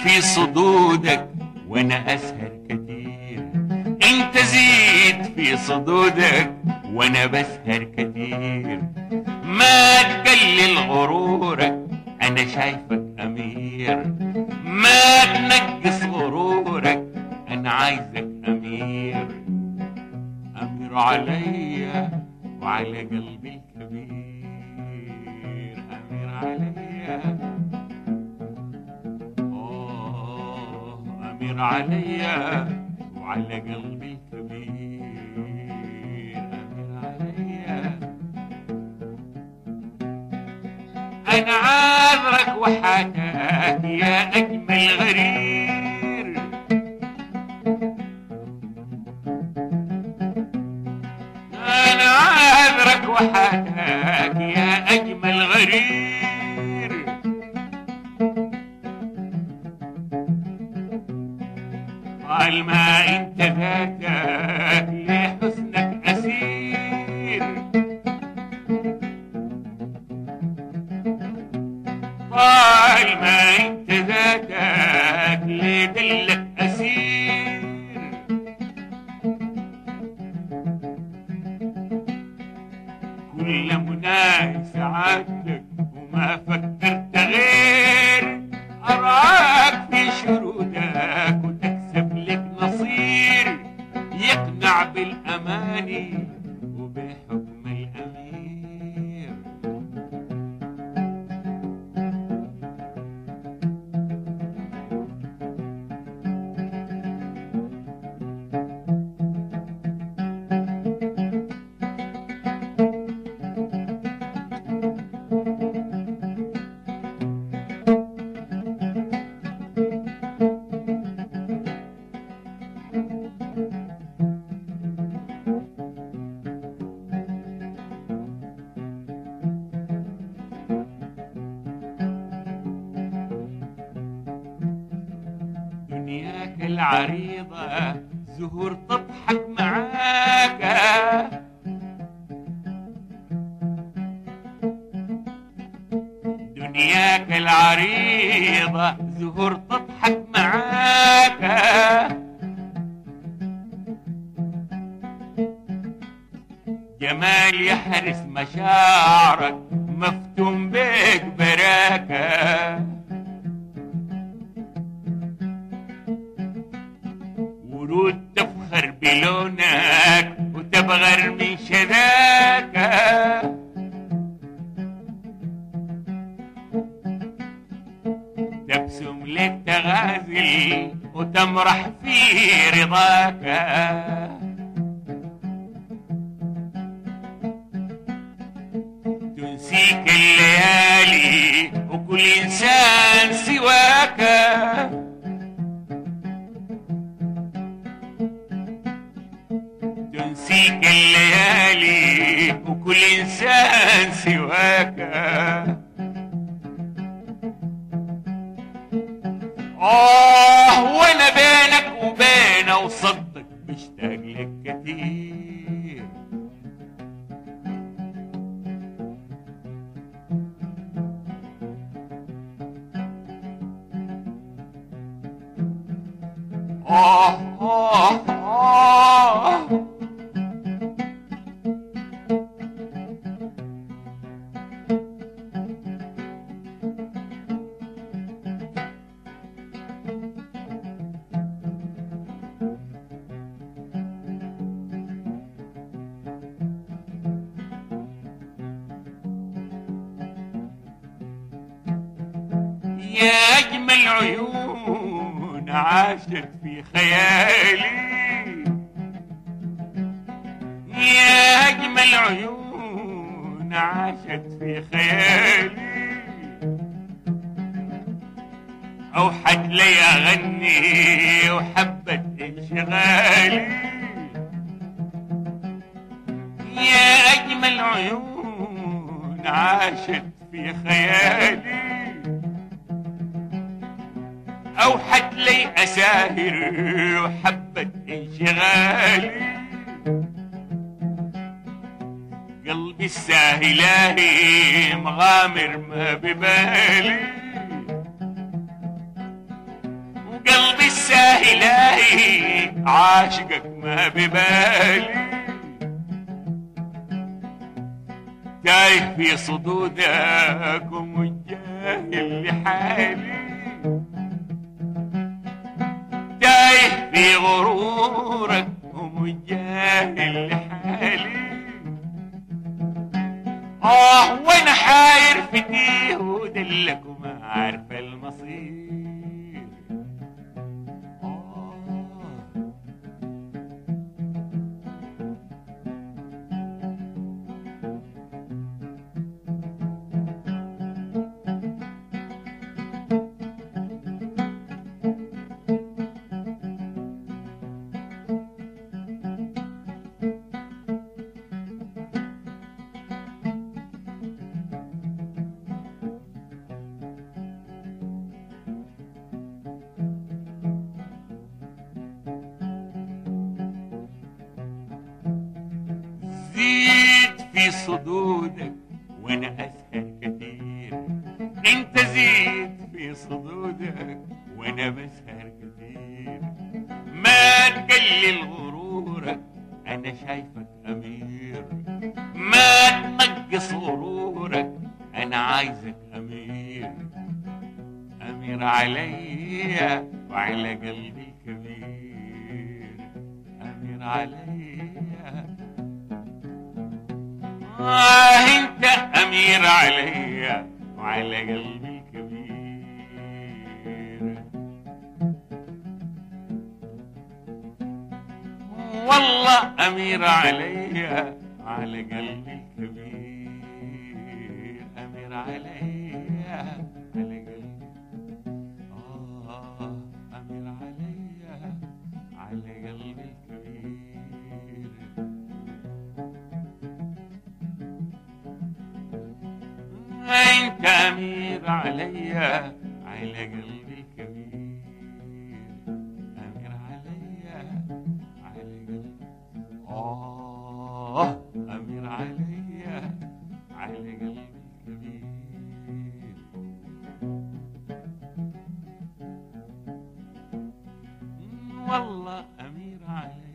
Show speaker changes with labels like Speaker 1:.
Speaker 1: في صدودك وانا اسهر كتير انت زيد في صدودك وانا بسهر كتير ما تقلل غرورك انا شايفك امير ما تنقص غرورك انا عايزك امير امير عليا وعلى قلبي الكبير امير عليا آه امير عليا وعلى قلبي الكبير امير عليا انا عاذرك وحدك يا اجمل غرير انا عاذرك وحدك يا اجمل غرير طال ما انت ذاتك لحسنك اسير طال ما انت ذاتك لدلك اسير كل مناي سعادتك وما فكرت غير أراك في شرودك وتكسب لك نصير يقنع بالأماني وبحكم الأمير دنياك العريضة زهور تضحك معاك دنياك العريضة زهور تضحك معاك جمال يحرس مشاعرك مفتون بيك براكه ورود تفخر بلونك وتبغر من شذاك تبسم لك تغازل وتمرح في رضاك تنسيك الليالي وكل انسان سواك تنسيك الليالي وكل انسان سواك اه وانا بينك وبينه وصدق مشتاق لك كتير آه آه آه يا أجمل عيون عاشت في خيالي يا أجمل عيون عاشت في خيالي أوحت لي أغني وحبت انشغالي يا أجمل عيون عاشت في خيالي أوحت لي أساهر وحبت انشغالي قلبي الساهلاهي مغامر ما ببالي إلهي عاشقك ما ببالي تايه في صدودك ومجاهل لحالي تايه في غرورك ومجاهل لحالي آه وأنا حاير في تيه ودلك وما عارف المصير آه زيد في صدودك وانا اسهر كتير انت زيد في صدودك وانا بسهر كتير ما تقلل غرورك انا شايفك امير ما تنقص غرورك انا عايزك امير امير عليا وعلى قلبي الكبير امير عليا آه انت امير عليا وعلى قلبي الكبير والله امير عليا على قلبي الكبير امير عليا على قلبي آه امير عليا على قلبي الكبير انت امير عليا على قلبي الكبير امير عليا على قلبي اه امير عليا على قلبي الكبير والله امير عليا